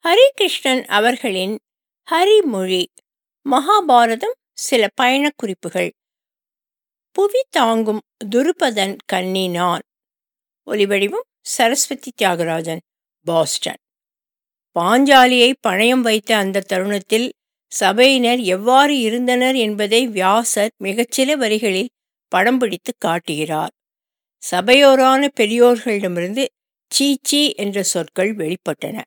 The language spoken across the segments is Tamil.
ஹரிகிருஷ்ணன் அவர்களின் ஹரிமொழி மகாபாரதம் சில பயணக் குறிப்புகள் புவி தாங்கும் துருபதன் கண்ணி நான் ஒலிவடிவம் சரஸ்வதி தியாகராஜன் பாஸ்டன் பாஞ்சாலியை பணயம் வைத்த அந்த தருணத்தில் சபையினர் எவ்வாறு இருந்தனர் என்பதை வியாசர் மிகச்சில வரிகளில் படம் பிடித்து காட்டுகிறார் சபையோரான பெரியோர்களிடமிருந்து சீச்சி என்ற சொற்கள் வெளிப்பட்டன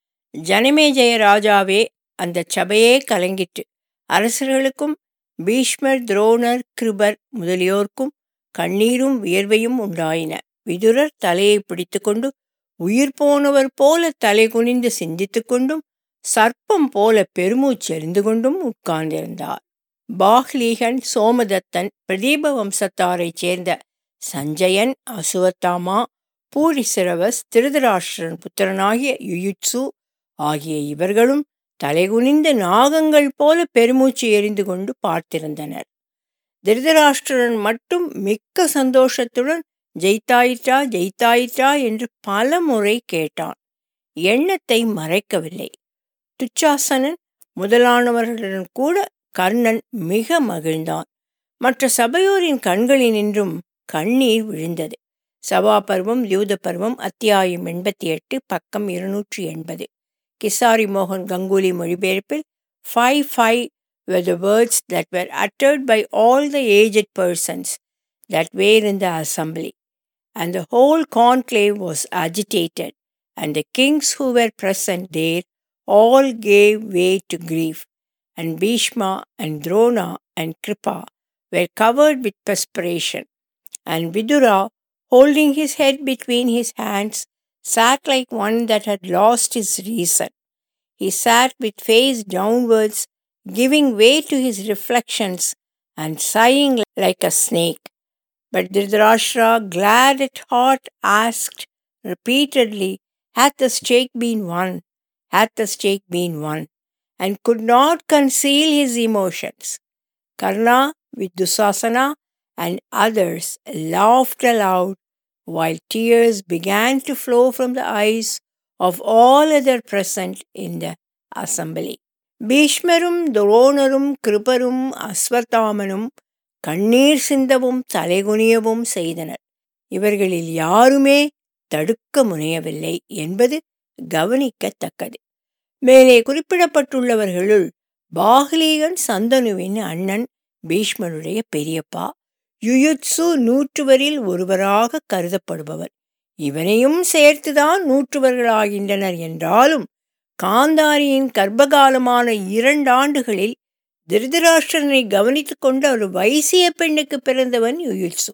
ஜனமேஜய ராஜாவே அந்த சபையே கலங்கிற்று அரசர்களுக்கும் பீஷ்மர் துரோணர் கிருபர் முதலியோர்க்கும் கண்ணீரும் வியர்வையும் உண்டாயின விதுரர் தலையை பிடித்துக்கொண்டு உயிர் போனவர் போல தலை குனிந்து சிந்தித்துக் கொண்டும் சர்ப்பம் போல பெருமூச்செறிந்து கொண்டும் உட்கார்ந்திருந்தார் பாஹ்லீகன் சோமதத்தன் பிரதீப வம்சத்தாரைச் சேர்ந்த சஞ்சயன் அசுவத்தாமா பூரிசிரவஸ் திருதராஷ்டிரன் புத்திரனாகிய யுயுட்சு ஆகிய இவர்களும் தலைகுனிந்த நாகங்கள் போல பெருமூச்சு எறிந்து கொண்டு பார்த்திருந்தனர் திருதராஷ்டிரன் மட்டும் மிக்க சந்தோஷத்துடன் ஜெயித்தாயிற்றா ஜெயித்தாயிற்றா என்று பல முறை கேட்டான் எண்ணத்தை மறைக்கவில்லை துச்சாசனன் முதலானவர்களுடன் கூட கர்ணன் மிக மகிழ்ந்தான் மற்ற சபையோரின் கண்களினின்றும் கண்ணீர் விழுந்தது சபா பருவம் யூத பருவம் அத்தியாயம் எண்பத்தி எட்டு பக்கம் இருநூற்றி எண்பது கிசாரி மோகன் கங்குலி மொழிபெயர்ப்பில் fie fie were the words that were uttered by all the aged persons that were in the assembly, and the whole conclave was agitated, and the kings who were present there all gave way to grief, and Bhishma and Drona and Kripa were covered with perspiration, and Vidura, holding his head between his hands, sat like one that had lost his reason. He sat with face downwards, giving way to his reflections and sighing like a snake. But Dhritarashtra, glad at heart, asked repeatedly, Hath the stake been won? Hath the stake been won? And could not conceal his emotions. Karna, with Dusasana and others, laughed aloud, while tears began to flow from the eyes of all other present in the assembly. பீஷ்மரும் துரோணரும் கிருபரும் அஸ்வத்தாமனும் கண்ணீர் சிந்தவும் தலைகுனியவும் செய்தனர் இவர்களில் யாருமே தடுக்க முனையவில்லை என்பது கவனிக்கத்தக்கது மேலே குறிப்பிடப்பட்டுள்ளவர்களுள் பாகலீகன் சந்தனுவின் அண்ணன் பீஷ்மனுடைய பெரியப்பா யுயுத்சு நூற்றுவரில் ஒருவராக கருதப்படுபவர் இவனையும் சேர்த்துதான் நூற்றுவர்களாகின்றனர் என்றாலும் காந்தாரியின் கர்ப்பகாலமான இரண்டு ஆண்டுகளில் திருதராஷ்டிரனை கவனித்துக் கொண்ட ஒரு வைசிய பெண்ணுக்கு பிறந்தவன் யுயுட்சு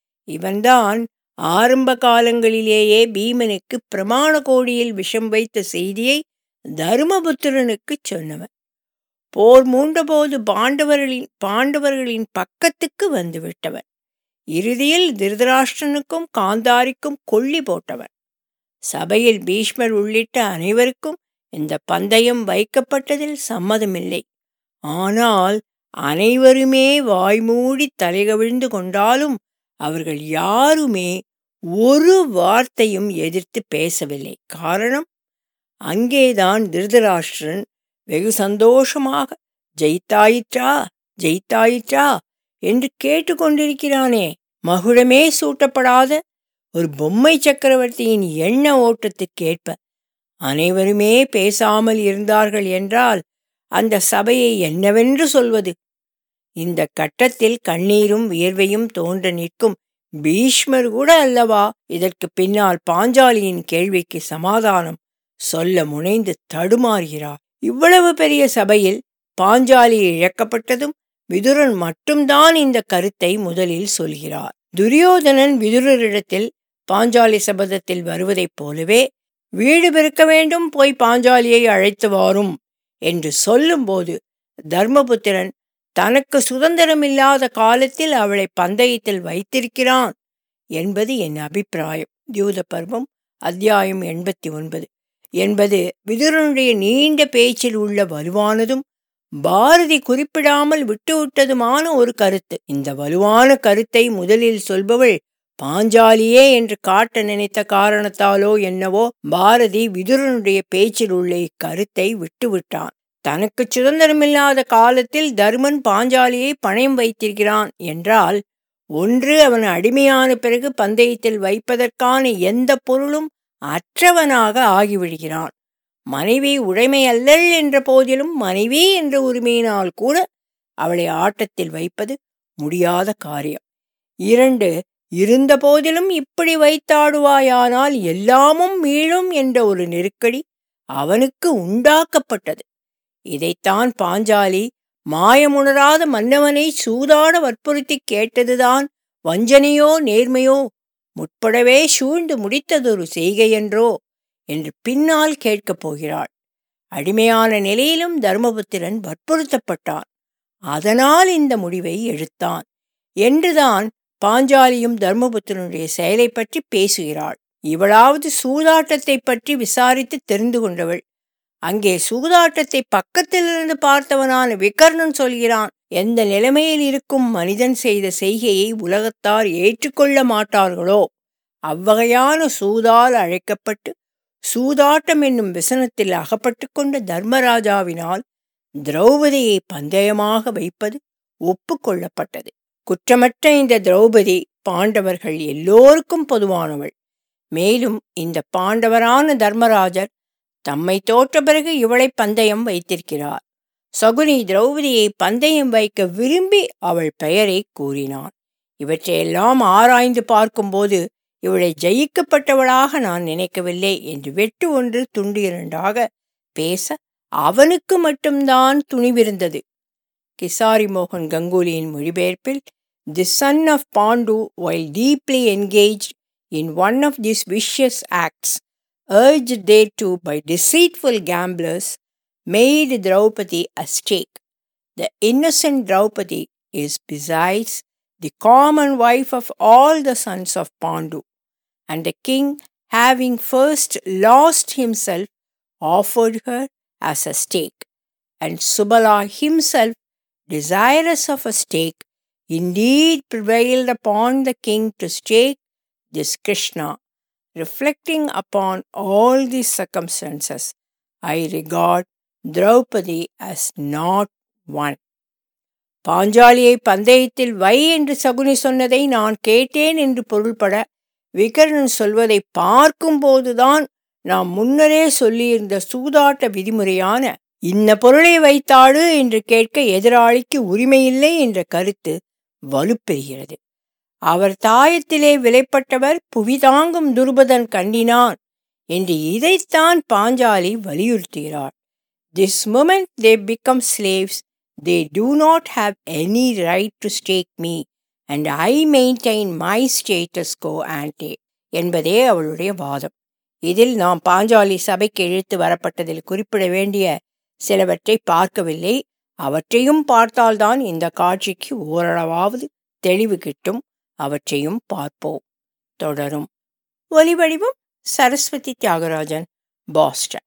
இவன்தான் ஆரம்ப காலங்களிலேயே பீமனுக்கு பிரமாண கோடியில் விஷம் வைத்த செய்தியை தருமபுத்திரனுக்கு சொன்னவன் போர் மூண்டபோது பாண்டவர்களின் பாண்டவர்களின் பக்கத்துக்கு வந்துவிட்டவன் இறுதியில் திருதராஷ்டிரனுக்கும் காந்தாரிக்கும் கொல்லி போட்டவன் சபையில் பீஷ்மர் உள்ளிட்ட அனைவருக்கும் இந்த பந்தயம் வைக்கப்பட்டதில் சம்மதமில்லை ஆனால் அனைவருமே வாய்மூடி தலைகவிழ்ந்து கொண்டாலும் அவர்கள் யாருமே ஒரு வார்த்தையும் எதிர்த்து பேசவில்லை காரணம் அங்கேதான் திருதராஷ்டிரன் வெகு சந்தோஷமாக ஜெயித்தாயிற்றா ஜெயித்தாயிற்றா என்று கேட்டுக்கொண்டிருக்கிறானே மகுடமே சூட்டப்படாத ஒரு பொம்மை சக்கரவர்த்தியின் எண்ண ஓட்டத்திற்கேற்ப அனைவருமே பேசாமல் இருந்தார்கள் என்றால் அந்த சபையை என்னவென்று சொல்வது இந்த கட்டத்தில் கண்ணீரும் வியர்வையும் தோன்ற நிற்கும் பீஷ்மர் கூட அல்லவா இதற்கு பின்னால் பாஞ்சாலியின் கேள்விக்கு சமாதானம் சொல்ல முனைந்து தடுமாறுகிறார் இவ்வளவு பெரிய சபையில் பாஞ்சாலி இழக்கப்பட்டதும் விதுரன் மட்டும்தான் இந்த கருத்தை முதலில் சொல்கிறார் துரியோதனன் விதுரரிடத்தில் பாஞ்சாலி சபதத்தில் வருவதைப் போலவே வீடு பெருக்க வேண்டும் போய் பாஞ்சாலியை அழைத்து வாரும் என்று சொல்லும்போது தர்மபுத்திரன் தனக்கு சுதந்திரமில்லாத காலத்தில் அவளை பந்தயத்தில் வைத்திருக்கிறான் என்பது என் அபிப்பிராயம் தியூத பருவம் அத்தியாயம் எண்பத்தி ஒன்பது என்பது விதுரனுடைய நீண்ட பேச்சில் உள்ள வலுவானதும் பாரதி குறிப்பிடாமல் விட்டுவிட்டதுமான ஒரு கருத்து இந்த வலுவான கருத்தை முதலில் சொல்பவள் பாஞ்சாலியே என்று காட்ட நினைத்த காரணத்தாலோ என்னவோ பாரதி விதுரனுடைய பேச்சில் உள்ள இக்கருத்தை விட்டுவிட்டான் தனக்கு சுதந்திரமில்லாத காலத்தில் தருமன் பாஞ்சாலியை பணயம் வைத்திருக்கிறான் என்றால் ஒன்று அவன் அடிமையான பிறகு பந்தயத்தில் வைப்பதற்கான எந்த பொருளும் அற்றவனாக ஆகிவிடுகிறான் மனைவி உடைமை அல்லல் என்ற போதிலும் மனைவி என்ற உரிமையினால் கூட அவளை ஆட்டத்தில் வைப்பது முடியாத காரியம் இரண்டு இருந்த போதிலும் இப்படி வைத்தாடுவாயானால் எல்லாமும் மீளும் என்ற ஒரு நெருக்கடி அவனுக்கு உண்டாக்கப்பட்டது இதைத்தான் பாஞ்சாலி மாயமுணராத மன்னவனை சூதாட வற்புறுத்தி கேட்டதுதான் வஞ்சனையோ நேர்மையோ முற்படவே சூழ்ந்து முடித்ததொரு செய்கையென்றோ என்று பின்னால் கேட்கப் போகிறாள் அடிமையான நிலையிலும் தர்மபுத்திரன் வற்புறுத்தப்பட்டான் அதனால் இந்த முடிவை எடுத்தான் என்றுதான் பாஞ்சாலியும் தர்மபுத்திரனுடைய செயலை பற்றி பேசுகிறாள் இவளாவது சூதாட்டத்தை பற்றி விசாரித்து தெரிந்து கொண்டவள் அங்கே சூதாட்டத்தை பக்கத்திலிருந்து பார்த்தவனான விகர்ணன் சொல்கிறான் எந்த நிலைமையில் இருக்கும் மனிதன் செய்த செய்கையை உலகத்தார் ஏற்றுக்கொள்ள மாட்டார்களோ அவ்வகையான சூதால் அழைக்கப்பட்டு சூதாட்டம் என்னும் விசனத்தில் அகப்பட்டு கொண்ட தர்மராஜாவினால் திரௌபதியை பந்தயமாக வைப்பது ஒப்புக்கொள்ளப்பட்டது குற்றமற்ற இந்த திரௌபதி பாண்டவர்கள் எல்லோருக்கும் பொதுவானவள் மேலும் இந்த பாண்டவரான தர்மராஜர் தம்மை தோற்ற பிறகு இவளை பந்தயம் வைத்திருக்கிறார் சகுனி திரௌபதியை பந்தயம் வைக்க விரும்பி அவள் பெயரை கூறினான் இவற்றையெல்லாம் ஆராய்ந்து பார்க்கும்போது இவளை ஜெயிக்கப்பட்டவளாக நான் நினைக்கவில்லை என்று வெட்டு ஒன்று துண்டு இரண்டாக பேச அவனுக்கு மட்டும்தான் துணிவிருந்தது கிசாரி மோகன் கங்குலியின் மொழிபெயர்ப்பில் the son of Pandu while deeply engage in one of this vicious acts urged thereto by deceitful gamblers, made Draupadi a stake. The innocent Draupadi is besides the common wife of all the sons of Pandu, and the king, having first lost himself, offered her as a stake, and Subala himself, desirous of a stake, indeed prevailed upon the king to stake this Krishna reflecting upon all these circumstances, I regard Draupadi as not one. பாஞ்சாலியை பந்தயத்தில் வை என்று சகுனி சொன்னதை நான் கேட்டேன் என்று பொருள்பட விகர்ணன் சொல்வதை பார்க்கும்போதுதான் நாம் முன்னரே சொல்லியிருந்த சூதாட்ட விதிமுறையான இன்ன பொருளை வைத்தாடு என்று கேட்க எதிராளிக்கு உரிமையில்லை என்ற கருத்து வலுப்பெறுகிறது அவர் தாயத்திலே விலைப்பட்டவர் புவிதாங்கும் துருபதன் கண்டினான் என்று இதைத்தான் பாஞ்சாலி வலியுறுத்துகிறார் this moment they become slaves they do not have any right to stake me and I maintain my status quo ante என்பதே அவளுடைய வாதம் இதில் நாம் பாஞ்சாலி சபைக்கு இழுத்து வரப்பட்டதில் குறிப்பிட வேண்டிய சிலவற்றை பார்க்கவில்லை அவற்றையும் பார்த்தால்தான் இந்த காட்சிக்கு ஓரளவாவது தெளிவு கிட்டும் அவற்றையும் பார்ப்போம் தொடரும் ஒலிவடிவம் சரஸ்வதி தியாகராஜன் பாஸ்டன்